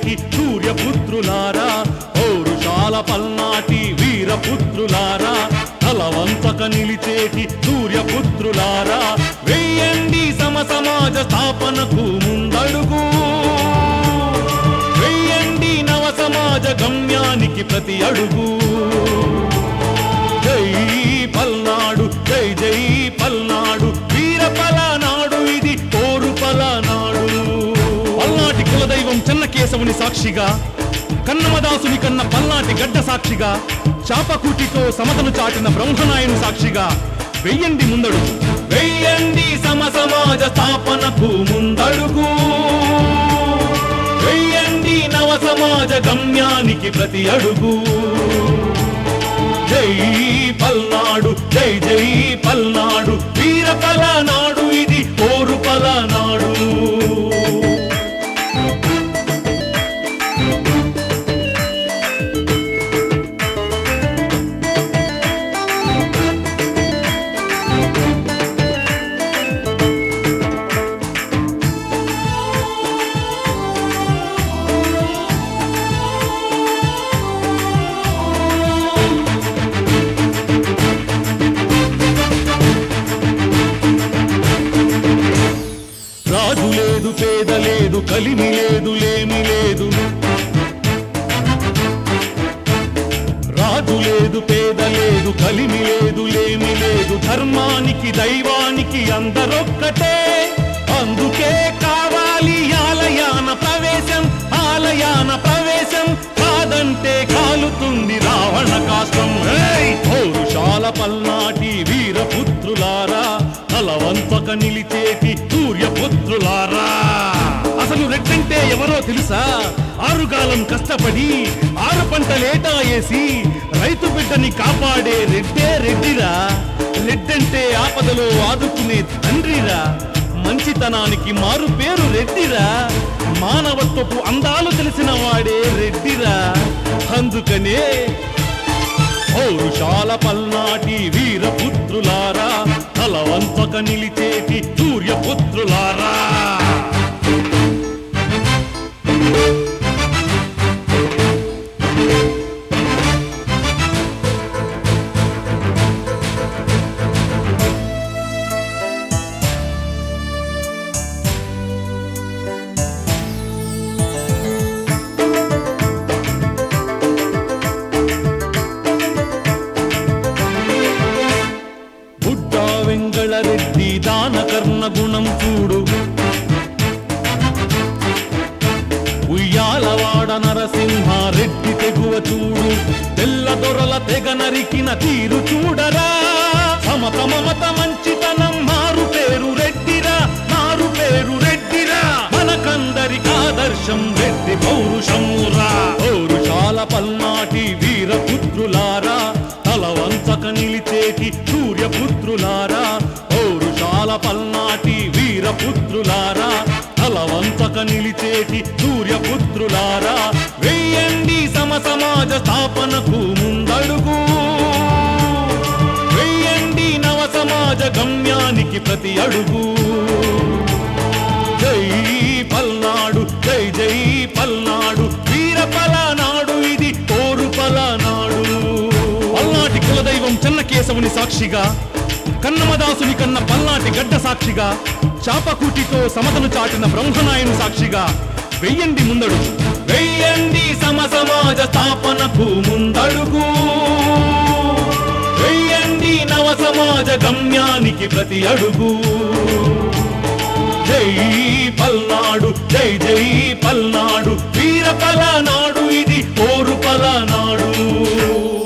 నిలిచేటి సూర్యపుత్రులారా పౌరుషాల పల్నాటి వీరపుత్రులారా తలవంతక నిలిచేటి సూర్యపుత్రులారా వెయ్యండి సమ సమాజ స్థాపనకు ముందడుగు వెయ్యండి నవ సమాజ గమ్యానికి ప్రతి అడుగు జై పల్నాడు జై జై పల్నాడు వీర పలనాడు ఇది పోరు పలనాడు పల్నాటి కులదైవం చెన్నకేశవుని సాక్షిగా కన్నమదాసుని కన్న పల్నాటి గడ్డ సాక్షిగా చాపకూటితో సమతను చాటిన బ్రహ్మనాయుని సాక్షిగా వెయ్యండి ముందడుగు వెయ్యండి సమ సమాజ స్థాపనకు ముందడుగు వెయ్యండి నవ సమాజ గమ్యానికి ప్రతి అడుగు జై పల్నాడు జై జై పల్నాడు వీర పలనాడు ఇది పోరు పలనాడు రాజు లేదు పేద లేదు కలిమి లేదు లేమి లేదు రాజు లేదు పేద లేదు కలిమి లేదు లేమి లేదు ధర్మానికి దైవానికి అందరొక్కటే అందుకే కావాలి ఆలయాన ప్రవేశం ఆలయాన ప్రవేశం కాదంటే కాలుతుంది రావణ కాష్టం ఏయ్! పౌరుషాల పల్నాటి వీరపుత్రులారా తలవంతక నిలిచేటి సూర్యపుత్రులారా అసలు రెడ్డంటే ఎవరో తెలుసా ఆరుగాలం కష్టపడి ఆరు పంటలేటా వేసి రైతు బిడ్డని కాపాడే రెడ్డే రెడ్డిరా రెడ్డంటే ఆపదలో ఆదుకునే తండ్రిరా మంచితనానికి మారు పేరు రెడ్డిరా మానవత్వపు అందాలు తెలిసిన వాడే రెడ్డిరా అందుకనే పౌరుషాల పల్నాటి వీరపుత్రులారా తలవంతక నిలిచేటి సూర్యపుత్రులారా బుడ్డ వెంగళ రెడ్డి దాన కర్ణ గుణం చూడు ఉయ్యాలవాడ నరసింహ రెడ్డి తెగువ చూడు తెల్ల దొరల తెగ నరికిన తీరు చూడరా సమత మమత మంచితనం మారు పేరు రెడ్డిరా మారు పేరు రెడ్డిరా మనకందరికి ఆదర్శం రెడ్డి పౌరుషమురా పౌరుషాల పల్నాటి వీరపుత్రులారా తలవంచక నిలిచేటి సూర్యపుత్రులారా పౌరుషాల పల్నాటి వీరపుత్రులారా తలవంచక నిలిచేటి సూర్యపుత్రులారా వెయ్యండి సమ సమాజ స్థాపనకు ముందడుగు వెయ్యండి నవ సమాజ గమ్యానికి ప్రతి అడుగు జై పల్నాడు జై జై పల్నాడు వీర పలనాడు ఇది పోరు పలనాడు పల్నాటి కులదైవం చెన్నకేశవుని సాక్షిగా కన్నమదాసుని కన్న పల్నాటి గడ్డ సాక్షిగా చాపకూటితో సమతను చాటిన బ్రహ్మనాయుని సాక్షిగా వెయ్యండి ముందడుగు వెయ్యండి సమ సమాజ స్థాపనకు ముందడుగు వెయ్యండి నవ సమాజ గమ్యానికి ప్రతి అడుగు జై పల్నాడు జై జై పల్నాడు వీర పలనాడు ఇది పోరు పలనాడు